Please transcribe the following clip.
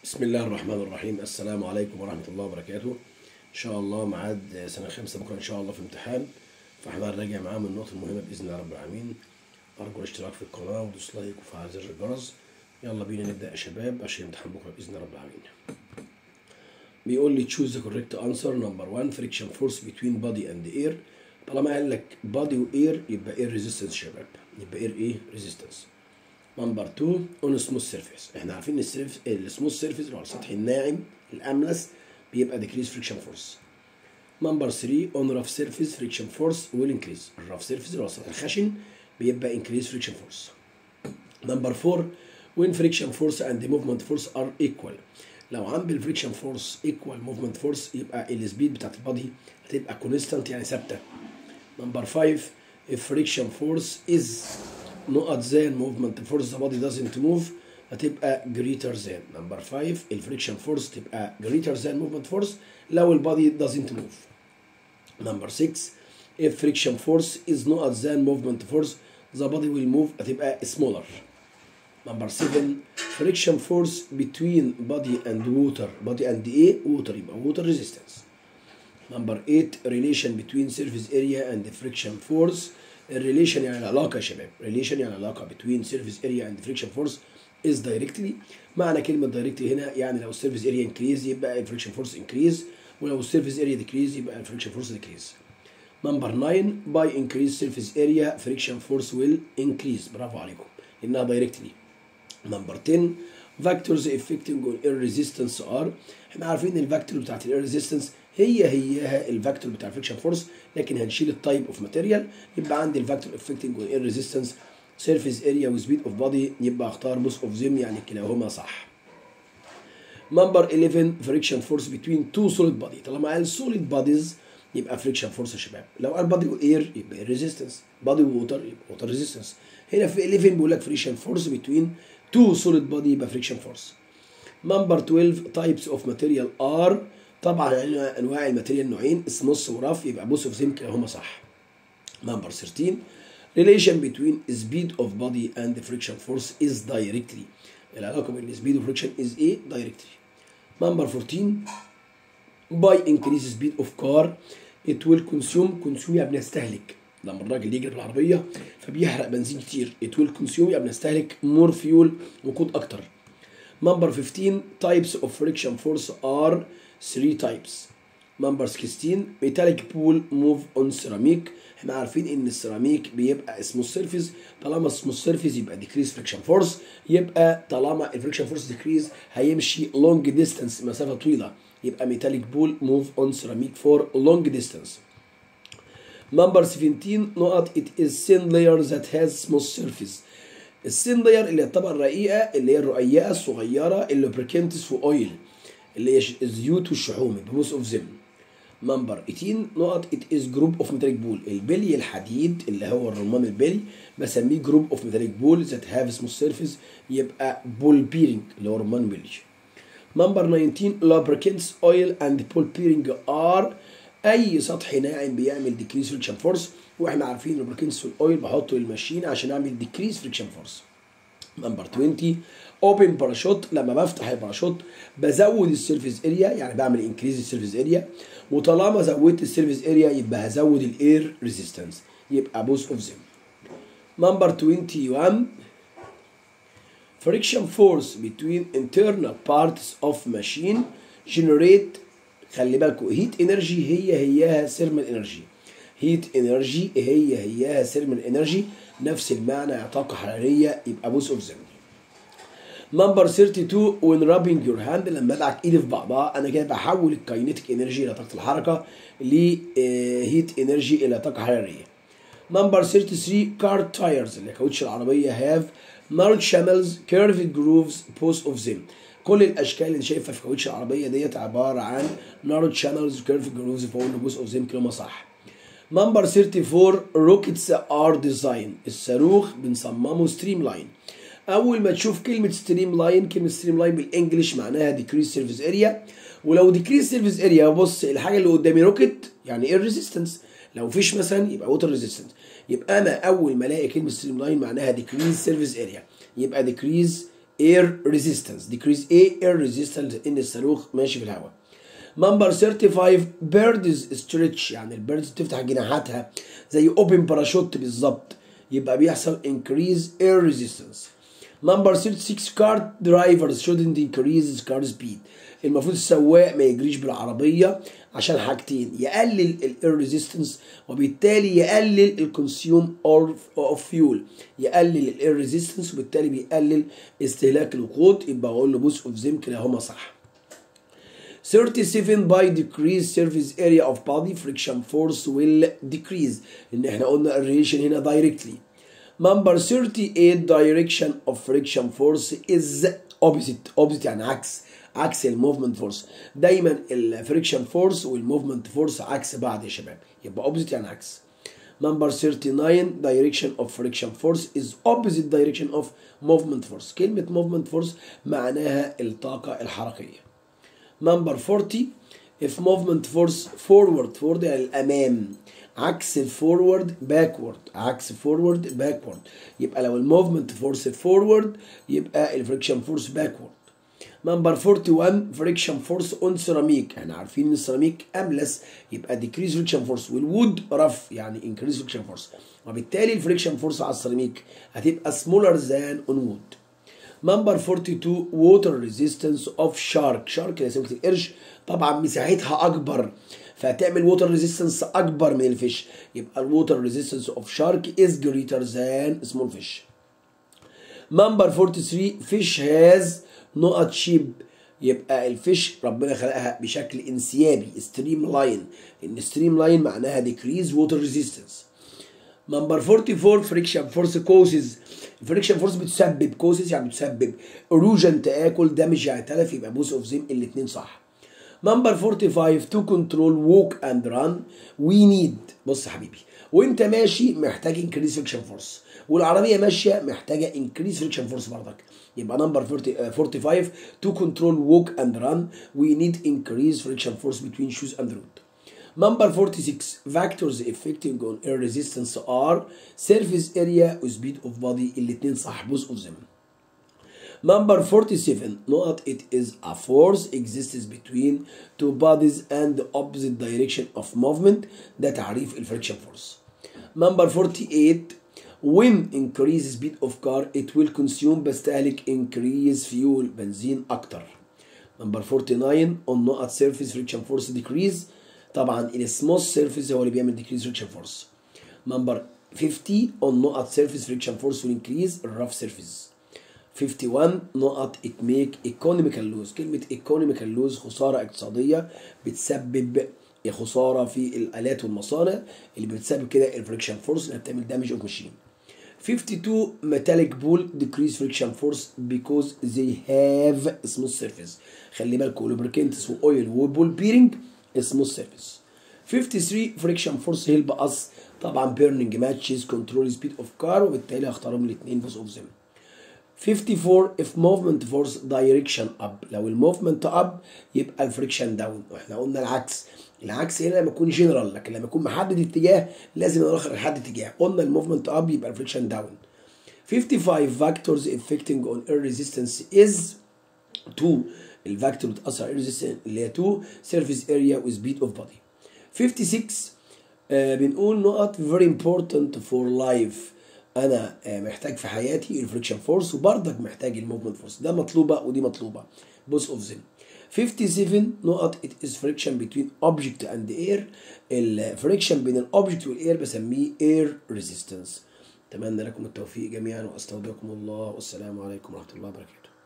بسم الله الرحمن الرحيم السلام عليكم ورحمة الله وبركاته إن شاء الله ميعاد سنة خمسة بكرة إن شاء الله في امتحان فاحنا هنراجع معاهم النقط المهمة بإذن الله رب العالمين أرجو الاشتراك في القناة ودوس لايك وفعل زر الجرس يلا بينا نبدأ يا شباب عشان الامتحان بكرة بإذن الله رب العالمين بيقول لي choose the correct answer number one friction force between body and air طالما قال لك body و air يبقى air resistance شباب يبقى air ايه resistance نمبر 2 اون سموث سيرفيس احنا عارفين ان السيرف السموث سيرفيس اللي هو السطح الناعم الاملس بيبقى ديكريز فريكشن فورس نمبر 3 اون راف سيرفيس فريكشن فورس ويل انكريز الراف سيرفيس اللي هو السطح الخشن بيبقى انكريز فريكشن فورس نمبر 4 when friction force and the movement force are equal لو عند الفريكشن فورس ايكوال موفمنت فورس يبقى السبيد بتاعت البادي هتبقى كونستانت يعني ثابته نمبر 5 if friction force is نقط than movement force the body doesn't move هتبقى greater than نمبر 5 الفريكشن فورس تبقى greater than movement force لو البادي doesn't move نمبر 6 if friction force is نقط than movement force the body will move هتبقى smaller نمبر 7 friction force between body and water body and ايه water يبقى water resistance نمبر 8 relation between surface area and friction force الريليشن يعني العلاقه يا شباب ريليشن يعني العلاقه between surface area and friction force is directly معنى كلمه directly هنا يعني لو السيرفيس اريا increase يبقى الفريكشن فورس increase ولو السيرفيس اريا decrease يبقى الفريكشن فورس decrease نمبر 9 by increased surface area friction force will increase برافو عليكم انها directly نمبر 10 factors affecting on air resistance are احنا عارفين الفاكتور بتاعت الاير ريزيستنس هي هيها الفاكتور بتاع الفريكشن فورس لكن هنشيل التايب اوف ماتيريال يبقى عندي الفاكتور افكتنج اون اير ريزيستنس سيرفيس اريا وسبيد اوف بادي يبقى اختار بوث اوف زيم يعني كلاهما صح نمبر 11 فريكشن فورس بين تو سوليد بادي طالما قال سوليد باديز يبقى فريكشن فورس يا شباب لو قال بادي واير يبقى ريزيستنس بادي ووتر يبقى ووتر ريزيستنس هنا في 11 بيقول لك فريكشن فورس بين تو سوليد بادي يبقى فريكشن فورس نمبر 12 تايبس اوف ماتيريال ار طبعا انواع الماتيريال نوعين سموث ورف يبقى بوث اوف زيم كلاهما صح نمبر 13 relation between speed of body and friction force is directly العلاقه بين speed و friction is ايه directly نمبر 14 by increase speed of car it will consume consume يعني بنستهلك لما الراجل يجري بالعربيه فبيحرق بنزين كتير it will consume يعني بنستهلك more fuel وقود اكتر نمبر 15 types of friction force are 3 types نمبر 16 metallic pool move on ceramic احنا عارفين ان السيراميك بيبقى اسمه السيرفيس طالما اسمه السيرفيس يبقى decrease friction force يبقى طالما الفريكشن فورس decrease هيمشي long distance مسافه طويله يبقى metallic pool move on ceramic for long distance نمبر 17 نقط it is thin layer that has smooth surface السين لاير اللي هي الطبقه الرقيقه اللي هي الرقيقه الصغيره اللوبريكنتس واويل اللي هي الزيوت والشحوم بموس اوف زم نمبر 18 نقط ات از جروب اوف ميتاليك بول البلي الحديد اللي هو الرمان البلي بسميه جروب اوف ميتاليك بول ذات هاف سموث سيرفيس يبقى بول بيرنج اللي هو رمان بلي نمبر 19 لوبريكنتس اويل اند بول بيرنج ار اي سطح ناعم بيعمل ديكريز فريكشن فورس واحنا عارفين اللوبريكنتس والاويل بحطه للماشين عشان اعمل ديكريز فريكشن فورس نمبر 20 اوبن باراشوت لما بفتح الباراشوت بزود السيرفيس اريا يعني بعمل انكريز السيرفيس اريا وطالما زودت السيرفيس اريا يبقى هزود الاير ريزيستنس يبقى بوث اوف زيم نمبر 21 friction force between internal parts of machine generate خلي بالكوا هيت انرجي هي هياها ثيرمال انرجي هيت انرجي هي هياها ثيرمال انرجي نفس المعنى طاقه حراريه يبقى بوث اوف زيم نمبر 32 when rubbing your hand لما ادعك ايدي في بعضها انا كده بحول الكاينيتيك انرجي الى طاقه الحركه لهيت انرجي الى طاقه حراريه نمبر 33 كار تايرز اللي كاوتش العربيه هاف نارد شاملز كيرفد جروفز بوست اوف زيم كل الاشكال اللي شايفها في كاوتش العربيه ديت عباره عن نارد شاملز كيرفد جروفز فوق بوست اوف زيم كلمه صح نمبر 34 روكيتس ار ديزاين الصاروخ بنصممه ستريم لاين اول ما تشوف كلمه ستريم لاين كلمه ستريم لاين بالانجلش معناها ديكريز سيرفيس اريا ولو ديكريز سيرفيس اريا بص الحاجه اللي قدامي روكيت يعني ايه ريزيستنس لو فيش مثلا يبقى ووتر ريزيستنس يبقى انا اول ما الاقي كلمه ستريم لاين معناها ديكريز سيرفيس اريا يبقى ديكريز air resistance decrease ايه air resistance ان الصاروخ ماشي في الهواء نمبر 35 بيردز ستريتش يعني البيردز تفتح جناحاتها زي اوبن باراشوت بالظبط يبقى بيحصل increase air resistance نمبر 36 car drivers shouldn't increase car speed المفروض السواق ما يجريش بالعربية عشان حاجتين يقلل الاير ريزيستنس وبالتالي يقلل الكونسيوم اوف فيول يقلل الاير ريزيستنس وبالتالي بيقلل استهلاك الوقود يبقى اقول له بوث اوف ذيم كلاهما صح 37 by decrease surface area of body friction force will decrease ان احنا قلنا الريليشن هنا directly number 38 direction of friction force is opposite opposite يعني عكس عكس الموفمنت فورس دايما الفريكشن فورس والموفمنت فورس عكس بعض يا شباب يبقى opposite يعني عكس number 39 direction of friction force is opposite direction of movement force كلمة movement force معناها الطاقة الحركية number 40 if movement force forward forward يعني الأمام عكس الفورورد باكورد عكس فورورد باكورد يبقى لو الموفمنت فورس فورورد يبقى الفريكشن فورس باكورد نمبر 41 فريكشن فورس اون سيراميك احنا عارفين ان السيراميك املس يبقى ديكريز فريكشن فورس والوود رف يعني انكريز فريكشن فورس وبالتالي الفريكشن فورس على السيراميك هتبقى سمولر ذان اون وود نمبر 42 ووتر ريزيستنس اوف شارك شارك اللي سمكه القرش طبعا مساحتها اكبر فهتعمل ووتر ريزيستنس اكبر من الفيش يبقى الووتر ريزيستنس اوف شارك از جريتر ذان سمول فيش نمبر 43 فيش هاز نقط شيب يبقى الفيش ربنا خلقها بشكل انسيابي ستريم لاين ان ستريم لاين معناها ديكريز ووتر ريزيستنس نمبر 44 فريكشن فورس كوزز الفريكشن فورس بتسبب كوزز يعني بتسبب اروجن تاكل دامج يعني تلف يبقى بوث اوف زيم الاثنين صح نمبر 45 تو كنترول ووك اند ران وي نيد بص يا حبيبي وانت ماشي محتاج انكريز فريكشن فورس والعربيه ماشيه محتاجه انكريز فريكشن فورس برضك يبقى نمبر 45 تو كنترول ووك اند ران وي نيد انكريز فريكشن فورس بتوين شوز اند رود Number 46 factors affecting on air resistance are surface area و speed of body الاثنين صح both of them. Number 47 نقط it is a force exists between two bodies and the opposite direction of movement ده تعريف الفريكشن فورس. Number 48 when increase speed of car it will consume بستهلك increase fuel بنزين أكتر. Number 49 on نقط surface friction force decrease طبعا السموث سيرفيس هو اللي بيعمل decrease friction force. Number 50 on نقط surface friction force will increase الرف surface. 51 نقط it make economical loss كلمة economical loss خسارة اقتصادية بتسبب خسارة في الآلات والمصانع اللي بتسبب كده الفريكشن فورس اللي بتعمل دامج اوف ماشين 52 metallic ball decrease friction force because they have smooth surface خلي بالكوا lubricants واويل وبول بيرنج smooth surface 53 friction force help us طبعا burning matches control speed of car وبالتالي هختارهم الاثنين both of them 54 if movement force direction up لو الموفمنت up يبقى الفريكشن داون واحنا قلنا العكس العكس هنا لما يكون جنرال لكن لما يكون محدد اتجاه لازم الاخر يحدد اتجاه قلنا الموفمنت اب يبقى الفريكشن داون 55 factors affecting on air resistance is 2 الفاكتور بتاثر على resistance اللي هي 2 surface area with speed of body 56 آه بنقول نقط very important for life انا محتاج في حياتي الفريكشن فورس وبرضك محتاج الموفمنت فورس ده مطلوبه ودي مطلوبه بوث اوف ذيم 57 نقط it is friction between object and air الفريكشن بين الاوبجكت والاير بسميه air resistance اتمنى لكم التوفيق جميعا واستودعكم الله والسلام عليكم ورحمه الله وبركاته